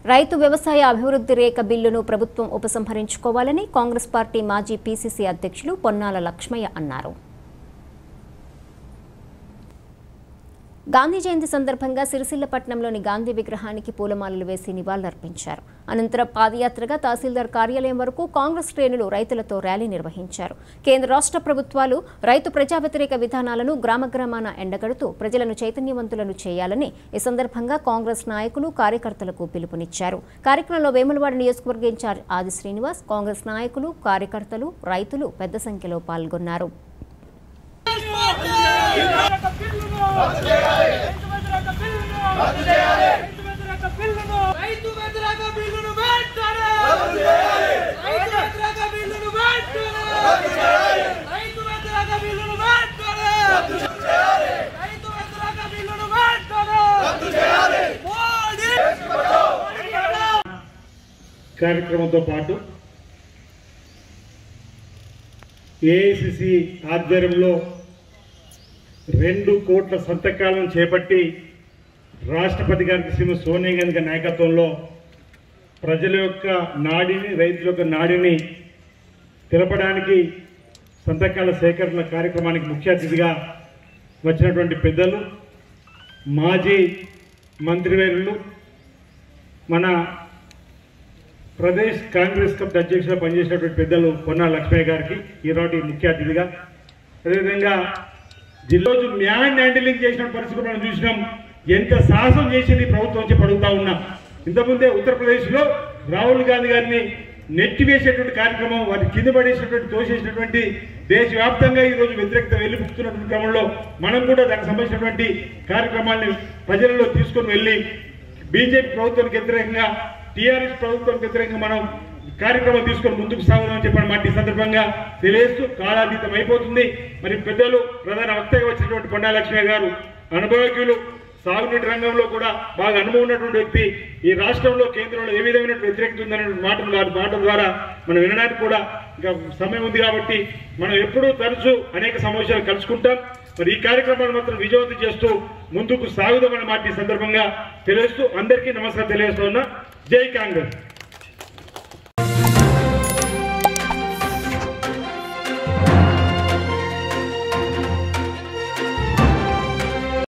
రైతు వ్యవసాయ అభివృద్ధి రేఖ బిల్లును ప్రభుత్వం ఉపసంహరించుకోవాలని కాంగ్రెస్ పార్టీ మాజీ పీసీసీ అధ్యక్షులు పొన్నాల లక్ష్మయ్య అన్నారు గాంధీ జయంతి సందర్భంగా సిరిసిల్లపట్నంలోని గాంధీ విగ్రహానికి పూలమాలలు వేసి నివాళులర్పించారు అనంతరం పాదయాత్రగా తహసీల్దార్ కార్యాలయం వరకు కాంగ్రెస్ శ్రేణులు రైతులతో ర్యాలీ నిర్వహించారు కేంద్ర రాష్ట్ర ప్రభుత్వాలు రైతు ప్రజా వ్యతిరేక విధానాలను గ్రామ గ్రామాన ఎండగడుతూ ప్రజలను చైతన్యవంతులను చేయాలని ఈ సందర్భంగా కాంగ్రెస్ నాయకులు కార్యకర్తలకు పిలుపునిచ్చారు కార్యక్రమంలో వేములవాడ నియోజకవర్గ ఇన్ఛార్జ్ ఆది శ్రీనివాస్ కాంగ్రెస్ నాయకులు కార్యకర్తలు రైతులు పెద్ద సంఖ్యలో పాల్గొన్నారు రైతు వ్యతిరేక బిల్లును వెంటనే రైతు వ్యతిరేక బిల్లును వెంటనే రైతు వ్యతిరేక బిల్లును వెంటనే రైతు వ్యతిరేక బిల్లును వెంటనే మోడీ కార్యక్రమంతో పాటు ఏఐసిసి ఆధ్వర్యంలో రెండు కోట్ల సంతకాలను చేపట్టి రాష్ట్రపతి గారికి శ్రీమతి సోనియా గాంధీ గారి నాయకత్వంలో ప్రజల యొక్క నాడిని రైతుల యొక్క నాడిని తెలపడానికి సంతకాల సేకరణ కార్యక్రమానికి ముఖ్య అతిథిగా వచ్చినటువంటి పెద్దలు మాజీ మంత్రివర్యులు మన ప్రదేశ్ కాంగ్రెస్ కమిటీ అధ్యక్షులుగా పనిచేసినటువంటి పెద్దలు పొన్నా లక్ష్మయ్య గారికి ఈనాటి ముఖ్య అతిథిగా అదేవిధంగా జిల్లాజు న్యాయాన్ని హ్యాండిలింగ్ చేసిన పరిస్థితి మనం చూసినాం ఎంత సాహసం చేసింది ఈ ప్రభుత్వం వచ్చి పడుగుతా ఉన్నాం ఇంతకుముందే ఉత్తరప్రదేశ్లో రాహుల్ గాంధీ గారిని నెట్టివేసేటువంటి కార్యక్రమం వారి కింద పడేసినటువంటి తోసేసినటువంటి దేశవ్యాప్తంగా ఈ రోజు వ్యతిరేకత వెలిపుతున్నటువంటి క్రమంలో మనం కూడా దానికి సంబంధించినటువంటి కార్యక్రమాన్ని ప్రజలలో తీసుకొని వెళ్ళి బీజేపీ ప్రభుత్వానికి వ్యతిరేకంగా టీఆర్ఎస్ ప్రభుత్వానికి వ్యతిరేకంగా మనం కార్యక్రమం తీసుకొని ముందుకు సాగుదామని చెప్పడం మాట ఈ సందర్భంగా తెలియజేస్తూ కాలాతీతం అయిపోతుంది మరి పెద్దలు ప్రధాన వక్తగా వచ్చినటువంటి పొన్నా లక్ష్మి గారు అనుభవజ్ఞులు సాగునీటి రంగంలో కూడా బాగా అనుభవం ఉన్నటువంటి వ్యక్తి ఈ రాష్ట్రంలో కేంద్రంలో ఏ విధమైన వ్యతిరేకత ఉందనే మాటలు వారి మాటల ద్వారా మనం వినడానికి కూడా ఇంకా సమయం ఉంది కాబట్టి మనం ఎప్పుడూ తరచూ అనేక సమావేశాలు కలుసుకుంటాం మరి ఈ కార్యక్రమాన్ని మాత్రం విజయవంతం చేస్తూ ముందుకు సాగుదామన్న మాట ఈ సందర్భంగా తెలియజేస్తూ అందరికీ నమస్కారం తెలియజేస్తున్నా జై కాంగ్రెస్